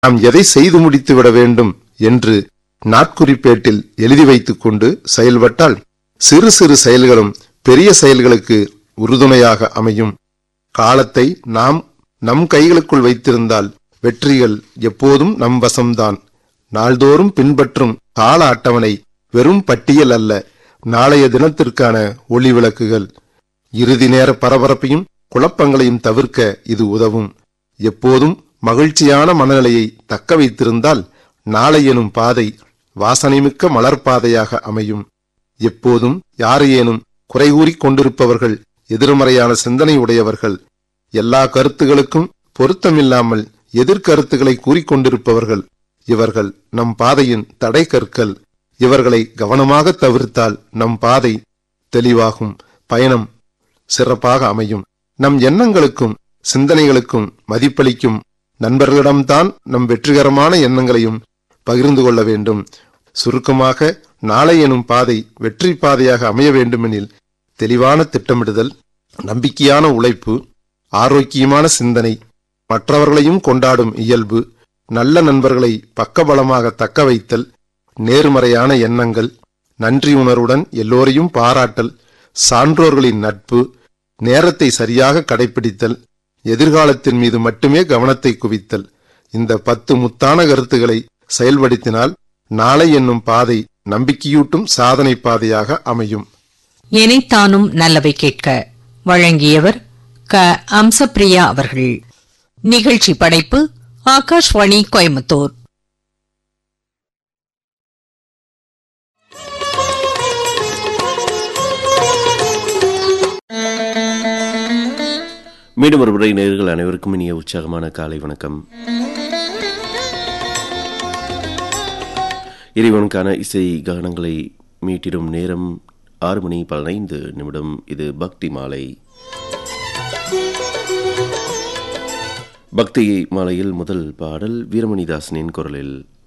நாம் எதை செய்து முடித்து விட வேண்டும் என்று நாட்குறிப்பேட்டில் எழுதி வைத்துக் கொண்டு செயல்பட்டால் சிறு சிறு செயல்களும் பெரிய செயல்களுக்கு உறுதுணையாக அமையும் காலத்தை நாம் நம் கைகளுக்குள் வைத்திருந்தால் வெற்றிகள் எப்போதும் நம் வசம்தான் நாள்தோறும் பின்பற்றும் கால அட்டவணை வெறும் பட்டியல் அல்ல நாளைய தினத்திற்கான ஒளி விளக்குகள் இறுதி நேர பரபரப்பையும் குழப்பங்களையும் தவிர்க்க இது உதவும் எப்போதும் மகிழ்ச்சியான மனநிலையை தக்க வைத்திருந்தால் நாளை எனும் பாதை வாசனைமிக்க மலர்பாதையாக அமையும் எப்போதும் யாரையேனும் குறைகூறிக் கொண்டிருப்பவர்கள் எதிர்மறையான சிந்தனை உடையவர்கள் எல்லா கருத்துகளுக்கும் பொருத்தமில்லாமல் எதிர்கருத்துக்களை கூறிக்கொண்டிருப்பவர்கள் இவர்கள் நம் பாதையின் தடை கற்கள் இவர்களை கவனமாக தவிர்த்தால் நம் பாதை தெளிவாகும் பயணம் சிறப்பாக அமையும் நம் எண்ணங்களுக்கும் சிந்தனைகளுக்கும் மதிப்பளிக்கும் நண்பர்களிடம்தான் நம் வெற்றிகரமான எண்ணங்களையும் பகிர்ந்து கொள்ள வேண்டும் சுருக்கமாக நாளை எனும் பாதை வெற்றி பாதையாக அமைய வேண்டுமெனில் தெளிவான திட்டமிடுதல் நம்பிக்கையான உழைப்பு ஆரோக்கியமான சிந்தனை மற்றவர்களையும் கொண்டாடும் இயல்பு நல்ல நண்பர்களை பக்கபலமாக தக்க வைத்தல் நேர்மறையான எண்ணங்கள் நன்றி உணர்வுடன் எல்லோரையும் பாராட்டல் சான்றோர்களின் நட்பு நேரத்தை சரியாக கடைபிடித்தல் எதிர்காலத்தின் மீது மட்டுமே கவனத்தை குவித்தல் இந்த பத்து முத்தான கருத்துக்களை செயல்படுத்தினால் நாளை என்னும் பாதை நம்பிக்கையூட்டும் சாதனை பாதையாக அமையும் எனைத்தானும் நல்லவை கேட்க வழங்கியவர் க அம்சப்பிரியா அவர்கள் நிகழ்ச்சி படைப்பு ஆகாஷ்வாணி கோயம்புத்தூர் மீண்டும் ஒருமுறை நேர்கள் அனைவருக்கும் இனிய உற்சாகமான காலை வணக்கம் இறைவனுக்கான இசை கானங்களை மீட்டிடும் நேரம் ஆறு மணி பதினைந்து நிமிடம் இது பக்தி மாலை பக்தி மாலையில் முதல் பாடல் வீரமணிதாசனின் குரலில்